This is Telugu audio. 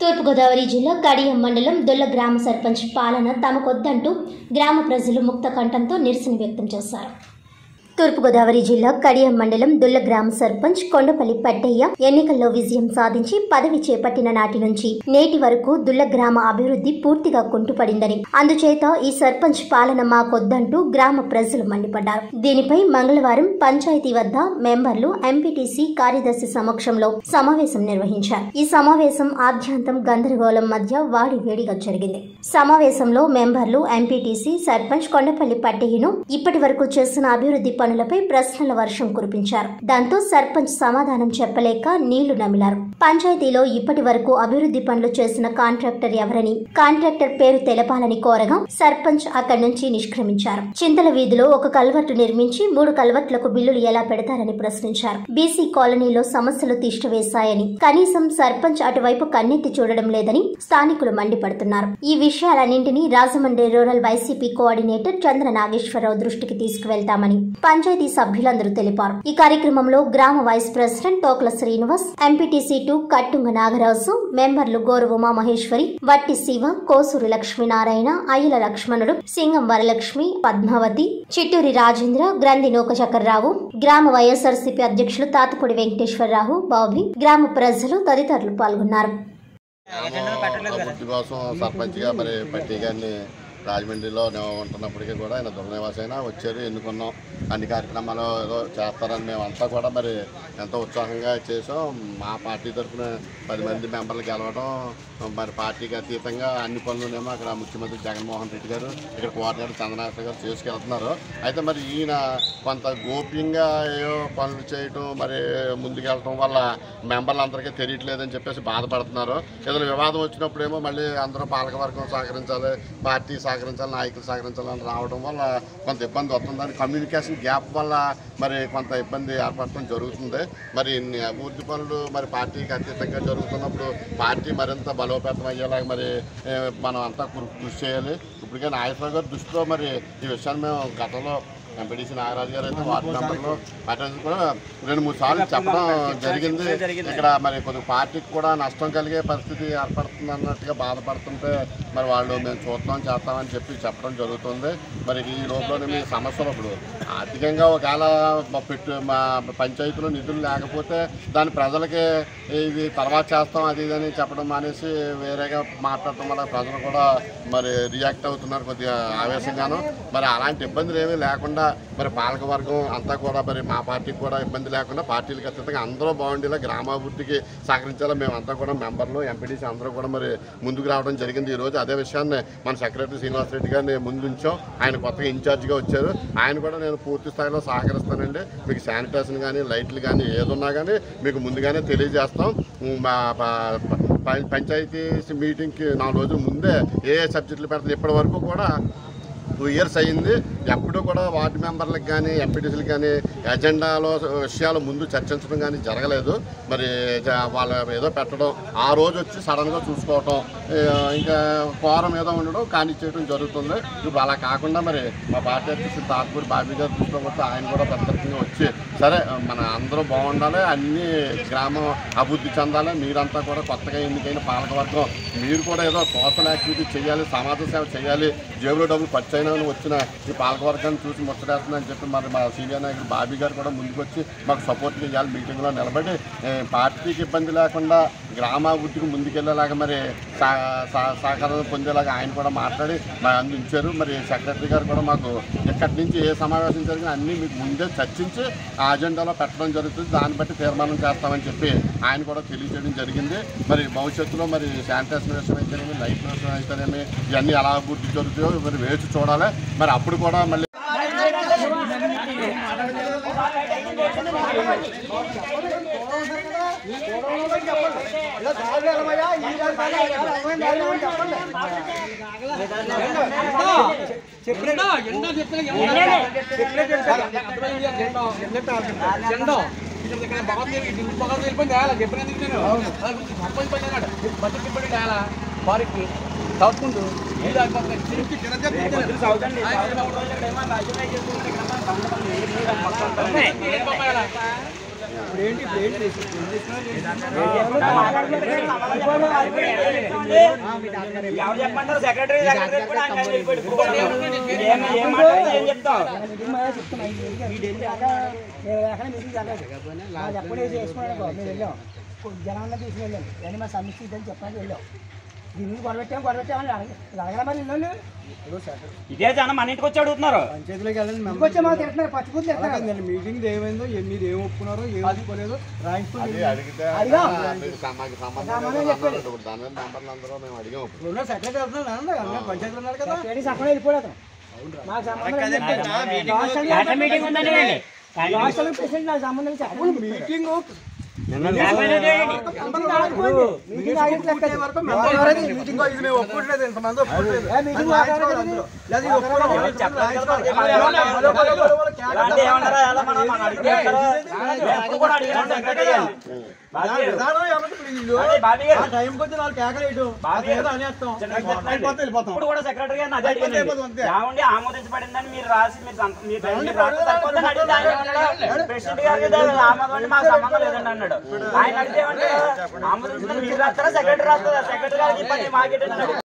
తూర్పుగోదావరి జిల్లా కడియం మండలం దొల్ల గ్రామ సర్పంచ్ పాలన తమకొద్దంటూ గ్రామ ప్రజలు ముక్త కంఠంతో నిరసన వ్యక్తం చేశారు తూర్పుగోదావరి జిల్లా కడియం మండలం దుల్ల గ్రామ సర్పంచ్ కొండపల్లి పడ్డయ్య ఎన్నికల్లో విజయం సాధించి పదవి చేపట్టిన నాటి నుంచి నేటి వరకు దుల్ల గ్రామ అభివృద్ధి పూర్తిగా కుంటుపడిందని అందుచేత ఈ సర్పంచ్ పాలన మాకొద్దంటూ గ్రామ ప్రజలు మండిపడ్డారు దీనిపై మంగళవారం పంచాయతీ వద్ద మెంబర్లు ఎంపీటీసీ కార్యదర్శి సమక్షంలో సమావేశం నిర్వహించారు ఈ సమావేశం ఆద్యాంతం గందరగోళం మధ్య వాడి వేడిగా జరిగింది సమావేశంలో మెంబర్లు ఎంపీటీసీ సర్పంచ్ కొండపల్లి పట్టయ్యను ఇప్పటి వరకు చేసిన అభివృద్ధి పనులపై ప్రశ్నల వర్షం కురిపించారు దాంతో సర్పంచ్ సమాధానం చెప్పలేక నీళ్లు నమిలారు పంచాయతీలో ఇప్పటి వరకు అభివృద్ధి పనులు చేసిన కాంట్రాక్టర్ ఎవరని కాంట్రాక్టర్ పేరు తెలపాలని కోరగా సర్పంచ్ అక్కడి నుంచి నిష్క్రమించారు చింతల వీధిలో ఒక కల్వర్టు నిర్మించి మూడు కల్వర్ట్లకు బిల్లులు ఎలా పెడతారని ప్రశ్నించారు బీసీ కాలనీలో సమస్యలు తిష్టవేశాయని కనీసం సర్పంచ్ అటువైపు కన్నెత్తి చూడడం లేదని స్థానికులు మండిపడుతున్నారు ఈ విషయాలన్నింటినీ Rajahmundry rural YCP coordinator Chandra Nageswara Rao దృష్టికి తీసుకువెళ్తామని పంచాయతీ సభ్యులందరూ తెలిపారు ఈ కార్యక్రమంలో గ్రామ vice president Tokala Srinivas MPTC two Kattunga Nagaraju మెంబర్లు గోరు ఉమా మహేశ్వరి వట్టి శివ కోసూరి లక్ష్మీనారాయణ అయ్యల లక్ష్మణుడు సింగం వరలక్ష్మి పద్మావతి చిట్టూరి రాజేంద్ర గ్రంథి నూకచక్రరావు గ్రామ వైఎస్ఆర్సీపీ అధ్యక్షులు తాతపూడి వెంకటేశ్వరరావు బాబీ గ్రామ ప్రజలు తదితరులు పాల్గొన్నారు అభివృద్ధి కోసం సర్పంచ్గా మరి పట్టి గారిని రాజమండ్రిలో నేను ఉంటున్నప్పటికీ కూడా ఆయన దుర్నివాస అయినా వచ్చారు ఎన్నుకున్నాం అన్ని కార్యక్రమాలు ఏదో చేస్తారని మేమంతా కూడా మరి ఎంతో ఉత్సాహంగా చేసాం మా పార్టీ తరఫున పది మంది మెంబర్లు గెలవడం మరి పార్టీకి అతీతంగా అన్ని పనులునేమో అక్కడ ముఖ్యమంత్రి జగన్మోహన్ రెడ్డి గారు ఇక్కడ కోఆర్డినేటర్ చంద్రనాథ్ గారు చేసుకెళ్తున్నారు అయితే మరి ఈయన కొంత గోప్యంగా ఏవో పనులు చేయటం మరి ముందుకెళ్ళటం వల్ల మెంబర్లందరికీ తెలియట్లేదని చెప్పేసి బాధపడుతున్నారు ఏదైనా వివాదం వచ్చినప్పుడేమో మళ్ళీ అందరూ పాలకవర్గం సహకరించాలి పార్టీ సహకరించాలి నాయకులు సహకరించాలని రావడం వల్ల కొంత ఇబ్బంది వస్తుందని కమ్యూనికేషన్ గ్యాప్ వల్ల మరి కొంత ఇబ్బంది ఏర్పడటం జరుగుతుంది మరి ఇన్ని అభివృద్ధి పనులు మరి పార్టీకి అతీతంగా జరుగుతున్నప్పుడు పార్టీ మరింత బలోపేతం అయ్యేలాగా మరి ఏ, మనం అంతా కృ- కృషి చేయాలి ఇప్పటికే నాగేశ్వర గారి దృష్టిలో మరి ఈ విషయాన్ని మేము గతంలో ఎంపీడీసీ నాగరాజు గారు అయితే వార్డు మెంబర్లు పట్టణం కూడా రెండు మూడు సార్లు చెప్పడం జరిగింది ఇక్కడ మరి కొద్ది పార్టీకి కూడా నష్టం కలిగే పరిస్థితి ఏర్పడుతుంది అన్నట్టుగా బాధపడుతుంటే మరి వాళ్ళు మేము చూస్తాం చేస్తామని చెప్పి చెప్పడం జరుగుతుంది మరి ఈ లోపలనే మీ సమస్యలు ఇప్పుడు ఆర్థికంగా ఒకవేళ మా పెట్టు మా పంచాయతీలో నిధులు లేకపోతే దాని ప్రజలకి ఇది తర్వాత చేస్తాం అది ఇది అని చెప్పడం మానేసి వేరేగా మాట్లాడటం వల్ల ప్రజలు కూడా మరి రియాక్ట్ అవుతున్నారు కొద్దిగా ఆవేశంగాను మరి అలాంటి ఇబ్బందులు ఏమీ లేకుండా మరి పాలకవర్గం అంతా కూడా మరి మా పార్టీకి కూడా ఇబ్బంది లేకుండా పార్టీలకు అతీతంగా అందరూ బాగుండేలా గ్రామాభివృద్ధికి సహకరించాలా మేమంతా కూడా మెంబర్లు ఎంపీడీసీ అందరూ కూడా మరి ముందుకు రావడం జరిగింది ఈ రోజు అదే విషయాన్ని మన సెక్రటరీ శ్రీనివాసరెడ్డి గారిని ముందుంచాం ఆయన కొత్తగా ఇన్ఛార్జిగా వచ్చారు ఆయన కూడా నేను పూర్తి స్థాయిలో సహకరిస్తానండి మీకు శానిటైజేషన్ కానీ లైట్లు కానీ ఏదున్నా కానీ మీకు ముందుగానే తెలియజేస్తాం ఉమ్, మా ప- ప- పంచాయతీ మీటింగ్కి నాలుగు రోజుల ముందే ఏ ఏ సబ్జెక్టులు పెడతారు ఇప్పటి వరకు కూడా టూ ఇయర్స్ అయ్యింది ఎప్పుడూ కూడా వార్డు మెంబర్లకు కానీ ఎంపీటీసీలకు కానీ ఎజెండాలో విషయాలు ముందు చర్చించడం కానీ జరగలేదు మరి జ- వాళ్ళ ఏదో పెట్టడం ఆ రోజు వచ్చి సడన్గా చూసుకోవటం ఏ, ఇంకా కోరం ఏదో ఉండడం కానీ చేయడం జరుగుతుంది ఇప్పుడు అలా కాకుండా మరి మా పార్టీ అధ్యక్షుడు తాకూరి బాబీ గారు దృష్టిలో వస్తే ఆయన కూడా ప్రత్యేకంగా వచ్చి సరే మన అందరూ బాగుండాలి అన్ని గ్రామం అభివృద్ధి చెందాలి మీరంతా కూడా కొత్తగా ఎన్నికైన పాలకవర్గం మీరు కూడా ఏదో సోషల్ యాక్టివిటీ చేయాలి సమాజ సేవ చేయాలి జేబులో డబ్బులు ఖర్చు అయినా అని వచ్చిన ఈ పాలకవర్గాన్ని చూసి ముచ్చటేస్తుందని చెప్పి మరి మా సీనియర్ నాయకుడు బాబీ గారు కూడా ముందుకు వచ్చి మాకు సపోర్ట్ చేయాలి మీటింగ్లో నిలబడి ఏ, పార్టీకి ఇబ్బంది లేకుండా గ్రామాభివృద్ధికి ముందుకెళ్ళేలాగా మరి సా- సా- సహకారం పొందేలాగా ఆయన కూడా మాట్లాడి మా అందించారు మరి సెక్రటరీ గారు కూడా మాకు ఎక్కడి నుంచి ఏ సమావేశం జరిగినా అన్నీ మీకు ముందే చర్చించి ఆ అజెండాలో పెట్టడం జరుగుతుంది దాన్ని బట్టి తీర్మానం చేస్తామని చెప్పి ఆయన కూడా తెలియజేయడం జరిగింది మరి భవిష్యత్తులో మరి శానిటైజేషన్ విషయం అయితేనేమి లైట్ విషయం అయితేనేమి ఇవన్నీ ఎలా అభివృద్ధి జరుగుతాయో మరి వేచి చూడాలి మరి అప్పుడు కూడా మళ్ళీ చెప్పినా ఎన్నో చెప్పినా చెండం ఇక్కడ బాగా బాగా వెళ్ళిపోయింది అలా చెప్పినందుకు నేను సర్పంచ్ పని అన్నాడు బడ్జెట్ ఇబ్బంది అలా వారికి చదువుకుంటూ ఇది ఇప్పుడు ఏంటి ఇప్పుడు ఏంటి చేసి- ఏం చేస్తున్నారు? ఎవరు చెప్పమంటారు సెక్రటరీ సెక్రటరీ కూడా ఆయన వెళ్ళిపోయాడు. ఏం ఏం మాట్లాడితే ఏం చెప్తాం జనాన్ని తీసుకెళ్ళాం కానీ మా సమస్య ఇదని చెప్పడానికి వెళ్ళాం దీన్ని గొడవెట్టాం గొడవెట్టామని అడగరా మరి నిన్ను ఇదే జనం మన ఇంటికి వచ్చి అడుగుతున్నారు పంచాయతీలోకి వెళ్ళండి మెంబర్ ఇంకొచ్చే మాకు తింటున్నారు పచ్చిపోతే తింటున్నారు నేను మీటింగ్ ఏమైందో ఏ- మీరు ఏం ఒప్పుకున్నారో ఏం ఒప్పుకోలేదో రాయించుకుని అది అడిగితే అడిగా. ఆ, మీకు సమ- మాకు సంబంధం లేదు అన్నారు. ఇప్పుడు దాని మీద మెంబర్లు అందరూ మేము అడిగాం ఇప్పుడు. ఉన్న సెక్రటరీ వెళ్తున్నాను అన్న అందరూ పంచాయతీలో ఉన్నారు కదా ఏడి సఫలం వెళ్ళిపోలేదు మాకు సంబంధం లేదు. ఎంత మీటింగ్ ఉందండి వీళ్ళది? రాష్ట్రాలకు ప్రెసిడెంట్ నాకు సంబంధం లేదు చెప్పండి మీటింగ్ లేకపోతే ఏంటి? మీటింగ్ ఆగిన లెక్క అది. వరకు మెంబర్ ఎవరైనా ఈ మీటింగ్ ఇది మేము ఒప్పుకోవట్లేదు ఇంతమంది ఒప్పుకోవట్లేదు ఏ మీటింగ్ ఆగాలి కదా ఇది? లేదా ఇది ఒప్పుకోవడం ఎవరు చెప్పలేదు కదా, మరి ఏమన్నా- ఇలాంటి ఏమన్నారా? ఎలా మనం మనం అడిగితే చెప్తారా? ఎప్పుడు కూడా అడిగాను సెక్రటరీ గారిని. బాబీ గారు, విధానం ఏమంటే ఇప్పుడు వీళ్ళు అదే బాబీ గారు. ఆ టైంకి వచ్చి నాలుగు కేకలేయటం బాబీ ఏదో గారు. అనేస్తాం చిన్న అయిపోతే చెప్తానండి. వెళ్ళిపోతాం ఇప్పుడు కూడా సెక్రటరీ గారిని అదే అయిపోతే అడిగానండి. అయిపోతుంది అంతే. ఏమండి ఆమోదించబడిందని మీరు రాసి మీరు సంత- మీరు ఏమండి, మీరు రాస్తే సరిపోతుందని అడిగితే ఆయన ఏమన్నాడు? ప్రెసిడెంట్ గారికి దాని ఆమోదం అంటే మాకు సంబంధం లేదండి అన్నాడు ఆయన అడిగితే ఏమంటారు ఆమోదించమని మీరు రాస్తారా సెక్రటరీ రాస్తారా సెక్రటరీ గారికి ఈ పని మాకేంటంటే